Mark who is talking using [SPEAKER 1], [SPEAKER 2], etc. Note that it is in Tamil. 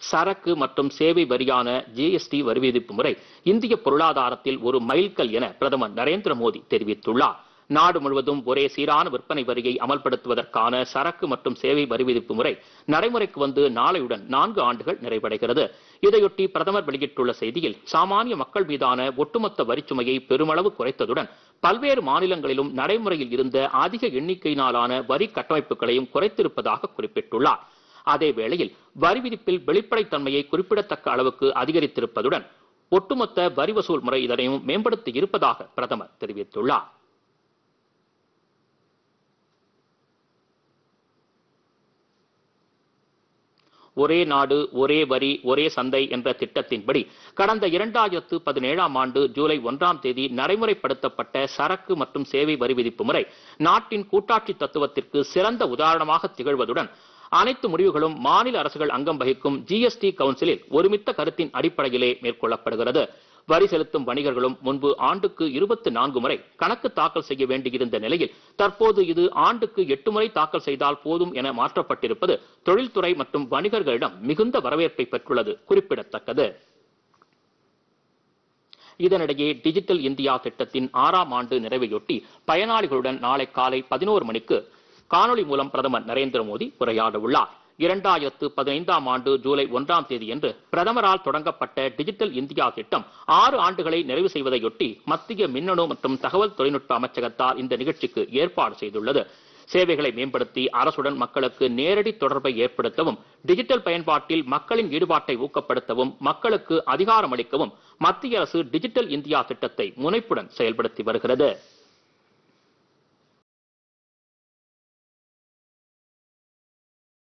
[SPEAKER 1] சரக்கு மற்றும் சேவை வரியான ஜிஎஸ்டி வரி விதிப்பு முறை இந்திய பொருளாதாரத்தில் ஒரு மைல்கல் என பிரதமர் நரேந்திர மோடி தெரிவித்துள்ளார் நாடு முழுவதும் ஒரே சீரான விற்பனை வரியை அமல்படுத்துவதற்கான சரக்கு மற்றும் சேவை வரி விதிப்பு முறை நடைமுறைக்கு வந்து நாளையுடன் நான்கு ஆண்டுகள் நிறைவடைகிறது இதையொட்டி பிரதமர் வெளியிட்டுள்ள செய்தியில் சாமானிய மக்கள் மீதான ஒட்டுமொத்த வரிச்சுமையை பெருமளவு குறைத்ததுடன் பல்வேறு மாநிலங்களிலும் நடைமுறையில் இருந்த அதிக எண்ணிக்கையினாலான வரி கட்டமைப்புகளையும் குறைத்திருப்பதாக குறிப்பிட்டுள்ளார் அதே வேளையில் வரி விதிப்பில் வெளிப்படைத்தன்மையை குறிப்பிடத்தக்க அளவுக்கு அதிகரித்திருப்பதுடன் ஒட்டுமொத்த வரி வசூல் முறை இதனையும் மேம்படுத்தி இருப்பதாக பிரதமர் தெரிவித்துள்ளார் ஒரே நாடு ஒரே வரி ஒரே சந்தை என்ற திட்டத்தின்படி கடந்த இரண்டாயிரத்து பதினேழாம் ஆண்டு ஜூலை ஒன்றாம் தேதி நடைமுறைப்படுத்தப்பட்ட சரக்கு மற்றும் சேவை வரி விதிப்பு முறை நாட்டின் கூட்டாட்சி தத்துவத்திற்கு சிறந்த உதாரணமாக திகழ்வதுடன் அனைத்து முடிவுகளும் மாநில அரசுகள் அங்கம் வகிக்கும் ஜிஎஸ்டி கவுன்சிலில் ஒருமித்த கருத்தின் அடிப்படையிலே மேற்கொள்ளப்படுகிறது வரி செலுத்தும் வணிகர்களும் முன்பு ஆண்டுக்கு இருபத்தி நான்கு முறை கணக்கு தாக்கல் செய்ய வேண்டியிருந்த நிலையில் தற்போது இது ஆண்டுக்கு எட்டு முறை தாக்கல் செய்தால் போதும் என மாற்றப்பட்டிருப்பது தொழில்துறை மற்றும் வணிகர்களிடம் மிகுந்த வரவேற்பை பெற்றுள்ளது குறிப்பிடத்தக்கது இதனிடையே டிஜிட்டல் இந்தியா திட்டத்தின் ஆறாம் ஆண்டு நிறைவையொட்டி பயனாளிகளுடன் நாளை காலை பதினோரு மணிக்கு காணொலி மூலம் பிரதமர் நரேந்திர மோடி உரையாட உள்ளார் இரண்டாயிரத்து பதினைந்தாம் ஆண்டு ஜூலை ஒன்றாம் தேதியன்று பிரதமரால் தொடங்கப்பட்ட டிஜிட்டல் இந்தியா திட்டம் ஆறு ஆண்டுகளை நிறைவு செய்வதையொட்டி மத்திய மின்னணு மற்றும் தகவல் தொழில்நுட்ப அமைச்சகத்தால் இந்த நிகழ்ச்சிக்கு ஏற்பாடு செய்துள்ளது சேவைகளை மேம்படுத்தி அரசுடன் மக்களுக்கு நேரடி தொடர்பை ஏற்படுத்தவும் டிஜிட்டல் பயன்பாட்டில் மக்களின் ஈடுபாட்டை ஊக்கப்படுத்தவும் மக்களுக்கு அதிகாரம் அளிக்கவும் மத்திய அரசு டிஜிட்டல் இந்தியா திட்டத்தை முனைப்புடன் செயல்படுத்தி வருகிறது